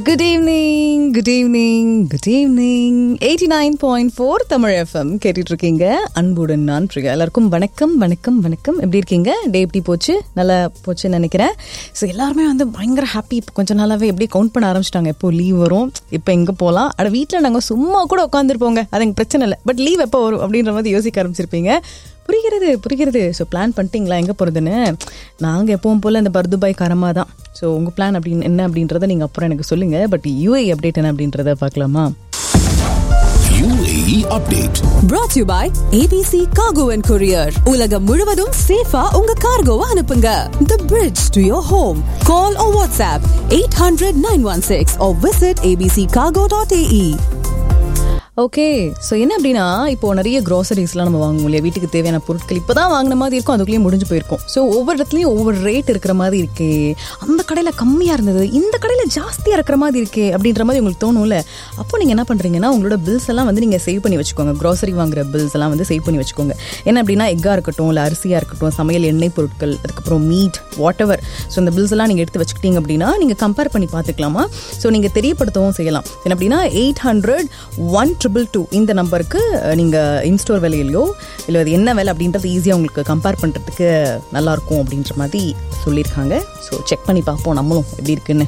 Good evening good evening good evening eighty nine point four Tamil FM கேட்டுட்டு இருக்கீங்க அன்புடன் நான் பிரியா எல்லாருக்கும் வணக்கம் வணக்கம் வணக்கம் எப்படி இருக்கீங்க டே எப்படி போச்சு நல்லா போச்சுன்னு நினைக்கிறேன் ஸோ எல்லாருமே வந்து பயங்கர ஹாப்பி இப்போ கொஞ்ச நாளாவே எப்படி கவுண்ட் பண்ண ஆரம்பிச்சிட்டாங்க எப்போ லீவ் வரும் இப்போ எங்கே போகலாம் அட வீட்டில் நாங்கள் சும்மா கூட உட்காந்துருப்போங்க அது எனக்கு பிரச்சனை இல்லை பட் லீவ் எப்போ வரும் அப்படின்ற மாதிரி யோசிக்க ஆரம்பிச்சிருப்பீங்க புரிகிறது புரிகிறது ஸோ பிளான் பண்ணிட்டீங்களா எங்கே போகிறதுன்னு நாங்கள் எப்பவும் போல் இந்த பர்துபாய் கரமா தான் ஸோ உங்கள் பிளான் அப்படின்னு என்ன அப்படின்றத நீங்கள் அப்புறம் எனக்கு சொல்லுங்கள் பட் யூஏ அப்டேட் என்ன அப்படின்றத பார்க்கலாமா UAE update. brought to you by ABC Cargo and Courier. உலகம் முழுவதும் சேஃபா உங்க கார்கோவை அனுப்புங்க. The bridge to your home. Call or WhatsApp 800-916 or visit abccargo.ae. Okay so என்ன அப்படின்னா இப்போ நிறைய க்ராசரிஸ்லாம் நம்ம வாங்குவோம் இல்லையா வீட்டுக்கு தேவையான பொருட்கள் இப்போ தான் வாங்கின மாதிரி இருக்கும் அதுக்குள்ளேயே முடிஞ்சு போயிருக்கும் ஸோ ஒவ்வொரு இடத்துலையும் ஒவ்வொரு ரேட் இருக்கிற மாதிரி இருக்கே அந்த கடையில் கம்மியாக இருந்தது இந்த கடையில் ஜாஸ்தியாக இருக்கிற மாதிரி இருக்கே அப்படின்ற மாதிரி உங்களுக்கு தோணும்ல அப்போ நீங்கள் என்ன பண்ணுறீங்கன்னா உங்களோட பில்ஸ் எல்லாம் வந்து நீங்கள் சேவ் பண்ணி வச்சுக்கோங்க க்ராசரி வாங்குற பில்ஸ் எல்லாம் வந்து சேவ் பண்ணி வச்சுக்கோங்க என்ன அப்படின்னா எக்காக இருக்கட்டும் இல்லை அரிசியாக இருக்கட்டும் சமையல் எண்ணெய் பொருட்கள் அதுக்கப்புறம் மீட் வாட் எவர் ஸோ இந்த பில்ஸ் எல்லாம் நீங்கள் எடுத்து வச்சுக்கிட்டீங்க அப்படின்னா நீங்கள் கம்பேர் பண்ணி பார்த்துக்கலாமா ஸோ நீங்கள் தெரியப்படுத்தவும் செய்யலாம் என்ன அப்படின்னா eight hundred one triple two இந்த நம்பருக்கு நீங்கள் இன்ஸ்டோர் விலையிலையோ இல்லை அது என்ன விலை அப்படின்றது ஈஸியாக உங்களுக்கு கம்பேர் பண்ணுறதுக்கு நல்லாயிருக்கும் அப்படின்ற மாதிரி சொல்லியிருக்காங்க ஸோ செக் பண்ணி பார்ப்போம் நம்மளும் எப்படி இருக்குன்னு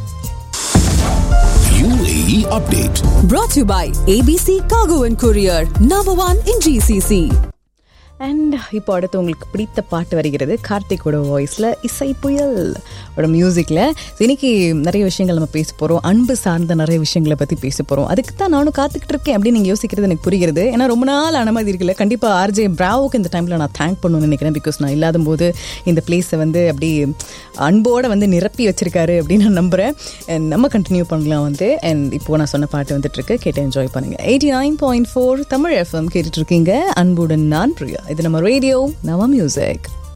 UAE update. Brought to you by ABC Cargo and Courier. Number one in GCC. And இப்போ அடுத்து உங்களுக்கு பிடித்த பாட்டு வருகிறது கார்த்திக்கோட வாய்ஸில் இசை புயல் ஓட மியூசிக்கில் இன்னைக்கு நிறைய விஷயங்கள் நம்ம பேச போகிறோம் அன்பு சார்ந்த நிறைய விஷயங்களை பற்றி பேச போகிறோம் அதுக்கு தான் நானும் காத்துக்கிட்டு இருக்கேன் அப்படின்னு நீங்கள் யோசிக்கிறது எனக்கு புரிகிறது ஏன்னா ரொம்ப நாள் ஆன மாதிரி இருக்குல்ல கண்டிப்பாக ஆர்ஜே பிராவுக்கு இந்த டைமில் நான் தேங்க் பண்ணணும்னு நினைக்கிறேன் பிகாஸ் நான் இல்லாத போது இந்த பிளேஸை வந்து அப்படி அன்போடு வந்து நிரப்பி வச்சிருக்காரு அப்படின்னு நான் நம்புகிறேன் And நம்ம கண்டினியூ பண்ணலாம் வந்து அண்ட் இப்போ நான் சொன்ன பாட்டு வந்துட்டு இருக்கு கேட்டு என்ஜாய் பண்ணுங்க eighty nine point four Tamil FM கேட்டுட்டு இருக்கீங்க அன்புடன் நான் பிரியா இது நம்ம ரேடியோ நவ மியூசிக்